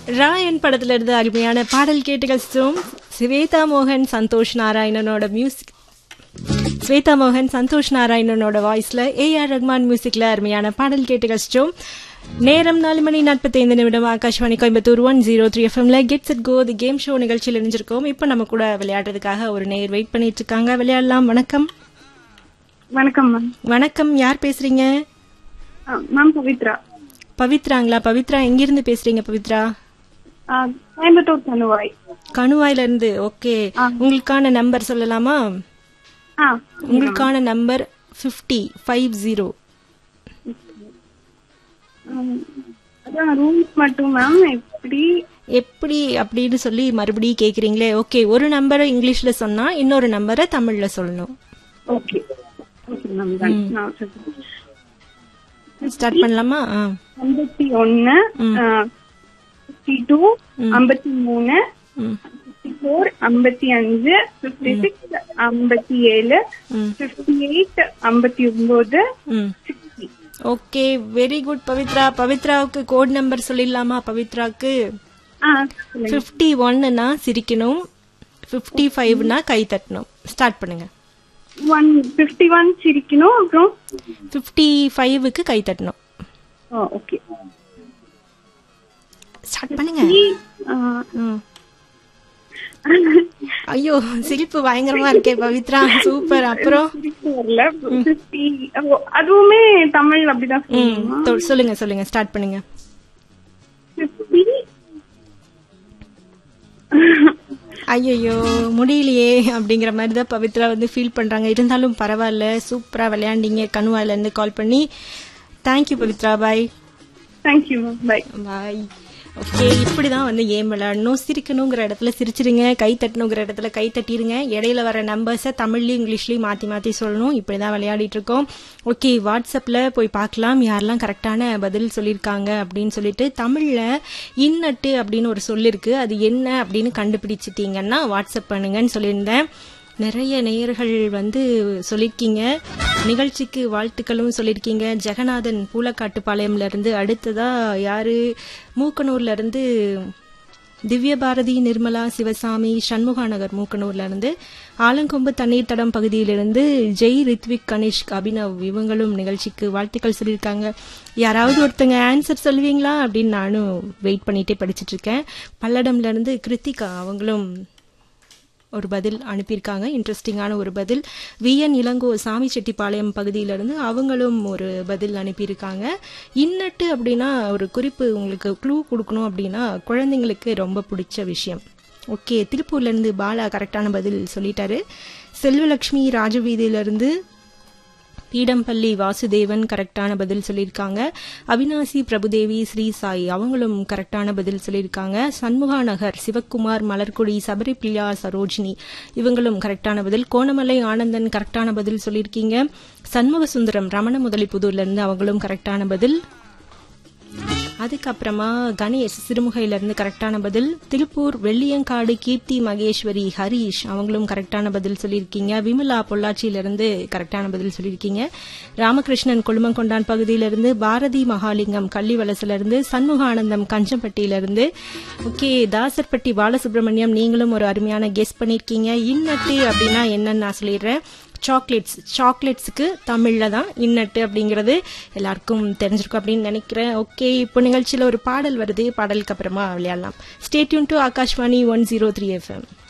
ராயன் படத்துல இருந்து அருமையான பாடல் கேட்டு கழிச்சோம் ஸ்வேதா மோகன் சந்தோஷ் நாராயணனோட மியூசிக் ஸ்வேதா மோகன் சந்தோஷ் நாராயணனோட வாய்ஸ்ல ஏ ஆர் ரஹ்மான் மியூசிக்ல அருமையான பாடல் கேட்டு கழிச்சோம் நேரம் நாலு மணி நாற்பத்தி ஐந்து நிமிடம் Akashvani Coimbatore one zero three எஃப்எம்ல gets it go the game show நிகழ்ச்சியில் இணைஞ்சிருக்கோம் இப்போ நம்ம கூட விளையாடுறதுக்காக ஒரு நேர் வெயிட் பண்ணிட்டு இருக்காங்க விளையாடலாம் வணக்கம் வணக்கம் மேம் வணக்கம் யார் பேசுறீங்க மேம் பவித்ரா பவித்ராங்களா பவித்ரா எங்கிருந்து பேசுறீங்க பவித்ரா ஆ, கோயம்புத்தூர் தனுவாய் கணுவாயில இருந்து ஓகே உங்களுக்கான நம்பர் சொல்லலாமா ஆ உங்களுக்கான நம்பர் ஃபிஃப்டி ஃபைவ் ஜீரோ ம், அதான் ரூம்ஸ் மட்டும் மேம் எப்படி எப்படி அப்படின்னு சொல்லி மறுபடியும் கேக்குறீங்களே ஓகே ஒரு நம்பரை இங்கிலீஷ்ல சொன்னா இன்னொரு நம்பரை தமிழ்ல சொல்லணும் ஓகே ஓகே மேம் தான் நான் சொல்றேன். ஸ்டார்ட் பண்ணலாமா ஆ. ஐம்பத்தி ஒன்னு ஃபிஃப்டி டூ ஐம்பத்தி மூணு ம். ஃபிஃப்டி ஃபோர் ஐம்பத்தி அஞ்சு ஃபிஃப்டி சிக்ஸ் ஐம்பத்தி ஏழு ம். ஃபிஃப்டி எயிட் ஐம்பத்தி ஒன்பது ம் sixty okay very good Pavithra பவித்ராவுக்கு கோட் நம்பர் சொல்லிடலாமா பவித்ராக்கு ஆ சொல்லுங்க ஃபிஃப்டி ஒன்னுனா சிரிக்கணும் ஃபிஃப்டி ஃபைவ்னா கை தட்டணும் ஸ்டார்ட் பண்ணுங்க ஒன் ஃபிஃப்டி ஒன் சிரிக்கணும் அப்புறம் ஃபிஃப்டி ஃபைவுக்கு கை தட்டணும் ஓகே ஸ்டார்ட் பண்ணுங்க ஆ ம். ஐயோ சிரிப்பு பயங்கரமா இருக்கே பவித்ரா சூப்பர் அப்புறம் வரல ஃபிஃப்டி அதுவுமே தமிழ் அப்படிதான் ம், சொல்லுமா தொ- சொல்லுங்க சொல்லுங்க ஸ்டார்ட் பண்ணுங்க ஃபிஃப்டி ஐயோ முடியலையே அப்படிங்கிற மாதிரி தான் பவித்ரா வந்து ஃபீல் பண்றாங்க இருந்தாலும் பரவாயில்ல சூப்பரா விளையாண்டீங்க கணுவால இருந்து கால் பண்ணி thank you Pavithra bye thank you ma'am bye bye okay இப்படிதான் வந்து ஏம் விளையாடணும் சிரிக்கணுங்கிற இடத்துல சிரிச்சிருங்க கை தட்டணுங்கிற இடத்துல கை தட்டிருங்க இடையில வர நம்பர்ஸை தமிழ்லயும் இங்கிலீஷ்லயும் மாத்தி மாத்தி சொல்லணும் இப்படிதான் விளையாடிட்டு இருக்கோம் ஓகே வாட்ஸ்அப்ல போய் பார்க்கலாம் யாரெல்லாம் கரெக்டான பதில் சொல்லியிருக்காங்க அப்படின்னு சொல்லிட்டு தமிழ்ல இன்னட்டு அப்படின்னு ஒரு சொல் இருக்கு அது என்ன அப்படின்னு கண்டுபிடிச்சிட்டீங்கன்னா வாட்ஸ்அப் பண்ணுங்கன்னு சொல்லியிருந்தேன் நிறைய நேயர்கள் வந்து சொல்லியிருக்கீங்க நிகழ்ச்சிக்கு வாழ்த்துக்களும் சொல்லியிருக்கீங்க ஜெகநாதன் பூலக்காட்டுப்பாளையம்ல இருந்து அடுத்ததா யாரு மூக்கனூர்ல இருந்து திவ்ய பாரதி நிர்மலா சிவசாமி சண்முகா நகர் மூக்கனூர்ல இருந்து ஆலங்கொம்பு தண்ணீர் தடம் பகுதியிலிருந்து ஜெய் ரித்விக் கணேஷ் அபினவ் இவங்களும் நிகழ்ச்சிக்கு வாழ்த்துக்கள் சொல்லியிருக்காங்க யாராவது ஒருத்தங்க ஆன்சர் சொல்லுவீங்களா அப்படின்னு நானும் வெயிட் பண்ணிட்டே படிச்சிட்டு இருக்கேன் பல்லடம்ல இருந்து கிருத்திகா அவங்களும் ஒரு பதில் அனுப்பியிருக்காங்க இன்ட்ரெஸ்டிங்கான ஒரு பதில் விஎன் இளங்கோ சாமி செட்டிப்பாளையம் பகுதியிலிருந்து அவங்களும் ஒரு பதில் அனுப்பியிருக்காங்க இன்னட்டு அப்படின்னா ஒரு குறிப்பு உங்களுக்கு க்ளூ கொடுக்கணும் அப்படின்னா குழந்தைங்களுக்கு ரொம்ப பிடிச்ச விஷயம் ஓகே திருப்பூர்லேருந்து பாலா கரெக்டான பதில் சொல்லிட்டாரு செல்வலக்ஷ்மி ராஜவீதியிலிருந்து பீடம்பள்ளி வாசுதேவன் கரெக்டான பதில் சொல்லியிருக்காங்க அவினாசி பிரபுதேவி ஸ்ரீ சாய் அவங்களும் கரெக்டான பதில் சொல்லியிருக்காங்க சண்முகா நகர் சிவக்குமார் மலர்கொடி சபரிபிரியா சரோஜினி இவங்களும் கரெக்டான பதில் கோணமலை ஆனந்தன் கரெக்டான பதில் சொல்லியிருக்கீங்க சண்முக சுந்தரம் ரமண முதலிப்புதூர்ல இருந்து அவங்களும் கரெக்டான பதில் அதுக்கப்புறமா கணேஷ் சிறுமுகையில இருந்து கரெக்டான பதில் திருப்பூர் வெள்ளியங்காடு கீர்த்தி மகேஸ்வரி ஹரீஷ் அவங்களும் கரெக்டான பதில் சொல்லியிருக்கீங்க விமலா பொள்ளாச்சியில இருந்து கரெக்டான பதில் சொல்லியிருக்கீங்க ராமகிருஷ்ணன் கொழுமங்கொண்டான் பகுதியில இருந்து பாரதி மகாலிங்கம் கள்ளிவலசுல இருந்து சண்முகானந்தம் கஞ்சம்பட்டியில இருந்து ஓகே தாசர்பட்டி பாலசுப்ரமணியம் நீங்களும் ஒரு அருமையான கெஸ் பண்ணிருக்கீங்க இன்னட்டு அப்படின்னா என்னன்னு நான் சொல்லிடுறேன் சாக்லேட்ஸ் சாக்லேட்ஸுக்கு தமிழில் தான் இன்னட்டு அப்படிங்கிறது எல்லாருக்கும் தெரிஞ்சிருக்கும் அப்படின்னு நினைக்கிறேன் ஓகே இப்போ நிகழ்ச்சியில் ஒரு பாடல் வருது பாடலுக்கு அப்புறமா விளையாடலாம் stay tuned to Akashvani one zero three FM